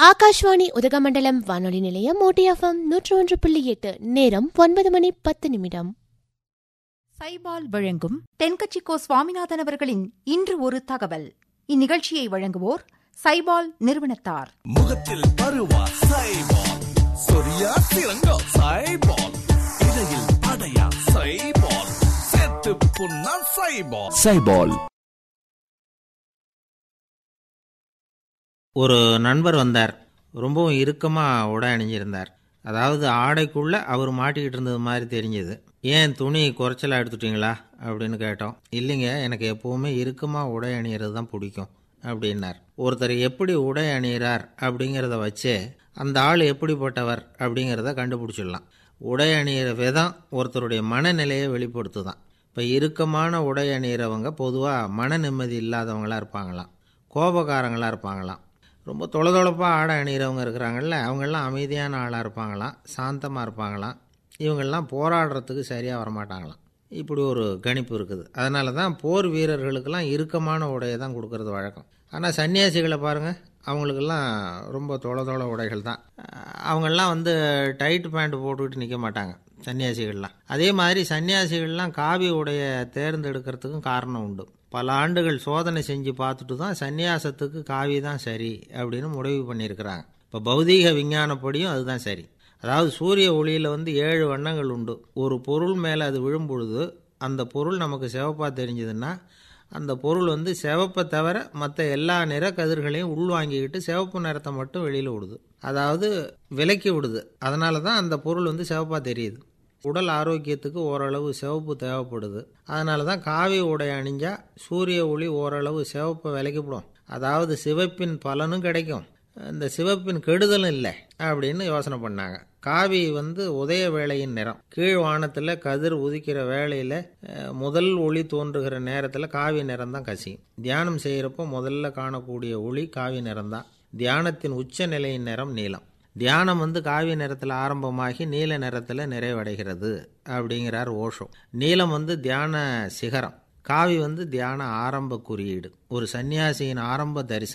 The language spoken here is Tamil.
ஆகாஷ்வாணி உதகமண்டலம் வானொலி நிலையம் ஓடிஎஃப்எம் நூற்று ஒன்று புள்ளி எட்டு நேரம் ஒன்பது மணி பத்து நிமிடம் சைபால் வழங்கும் தென்கட்சிக்கோ சுவாமிநாதன் அவர்களின் இன்று ஒரு தகவல் இந்நிகழ்ச்சியை வழங்குவோர் சைபால் நிறுவனத்தார் முகத்தில் பருவா சைபால் சொரியா சிறங்கோ சைபால் இடையில் அடையா சைபால் செத்து புண்ணா சைபால் சைபால் ஒரு நண்பர் வந்தார் ரொம்பவும் இறுக்கமாக உடை அணிஞ்சிருந்தார் அதாவது ஆடைக்குள்ளே அவர் மாட்டிக்கிட்டு இருந்தது மாதிரி தெரிஞ்சது ஏன் துணி குறைச்சலாக எடுத்துட்டீங்களா அப்படின்னு கேட்டோம் இல்லைங்க எனக்கு எப்போவுமே இறுக்கமாக உடை அணியிறது தான் பிடிக்கும் அப்படின்னார் ஒருத்தர் எப்படி உடை அணிகிறார் அப்படிங்கிறத வச்சே அந்த ஆள் எப்படிப்பட்டவர் அப்படிங்கிறத கண்டுபிடிச்சிடலாம் உடை அணியிற விதம் ஒருத்தருடைய மனநிலையை வெளிப்படுத்துதான் இப்போ இறுக்கமான உடை அணிகிறவங்க பொதுவாக மன நிம்மதி இல்லாதவங்களாக இருப்பாங்களாம் கோபக்காரங்களாக இருப்பாங்களாம் ரொம்ப தொலைதொழப்பாக ஆடை அணிகிறவங்க இருக்கிறாங்கல்ல அவங்கெல்லாம் அமைதியான ஆளாக இருப்பாங்களாம் சாந்தமாக இருப்பாங்களாம் இவங்கெல்லாம் போராடுறதுக்கு சரியாக வரமாட்டாங்களாம் இப்படி ஒரு கணிப்பு இருக்குது அதனால தான் போர் வீரர்களுக்கெல்லாம் இறுக்கமான உடையை தான் கொடுக்கறது வழக்கம் ஆனால் சன்னியாசிகளை பாருங்கள் அவங்களுக்கெல்லாம் ரொம்ப தொலை தொலை உடைகள் தான் அவங்கெல்லாம் வந்து டைட் பேண்ட் போட்டுக்கிட்டு நிற்க மாட்டாங்க சன்னியாசிகள்லாம் அதே மாதிரி சன்னியாசிகள்லாம் காவி உடைய தேர்ந்தெடுக்கிறதுக்கும் காரணம் உண்டு பல ஆண்டுகள் சோதனை செஞ்சு பார்த்துட்டு தான் சன்னியாசத்துக்கு காவி தான் சரி அப்படின்னு முடிவு பண்ணியிருக்கிறாங்க இப்போ பௌதீக விஞ்ஞானப்படியும் அதுதான் சரி அதாவது சூரிய ஒளியில் வந்து ஏழு வண்ணங்கள் உண்டு ஒரு பொருள் மேலே அது விழும் பொழுது அந்த பொருள் நமக்கு சிவப்பாக தெரிஞ்சதுன்னா அந்த பொருள் வந்து சிவப்பை தவிர மற்ற எல்லா நிற கதிர்களையும் உள்வாங்கிக்கிட்டு சிவப்பு நிறத்தை மட்டும் வெளியில் விடுது அதாவது விலக்கி விடுது அதனால தான் அந்த பொருள் வந்து சிவப்பாக தெரியுது உடல் ஆரோக்கியத்துக்கு ஓரளவு சிவப்பு தேவைப்படுது அதனால தான் காவி உடை அணிஞ்சால் சூரிய ஒளி ஓரளவு சிவப்பை விலக்கிவிடும் அதாவது சிவப்பின் பலனும் கிடைக்கும் இந்த சிவப்பின் கெடுதலும் இல்லை அப்படின்னு யோசனை பண்ணாங்க காவி வந்து உதய வேளையின் நிறம் கீழ் வானத்தில் கதிர் உதிக்கிற வேளையில் முதல் ஒளி தோன்றுகிற நேரத்தில் காவி நிறம் தான் கசியும் தியானம் செய்கிறப்போ முதல்ல காணக்கூடிய ஒளி காவி நிறம் தான் தியானத்தின் உச்ச நிலையின் நிறம் நீலம் தியானம் வந்து காவி நிறத்தில் ஆரம்பமாகி நீல நிறத்தில் நிறைவடைகிறது அப்படிங்கிறார் ஓஷோ நீலம் வந்து தியான சிகரம் காவி வந்து தியான ஆரம்ப குறியீடு ஒரு சன்னியாசியின் ஆரம்ப தரிசனம்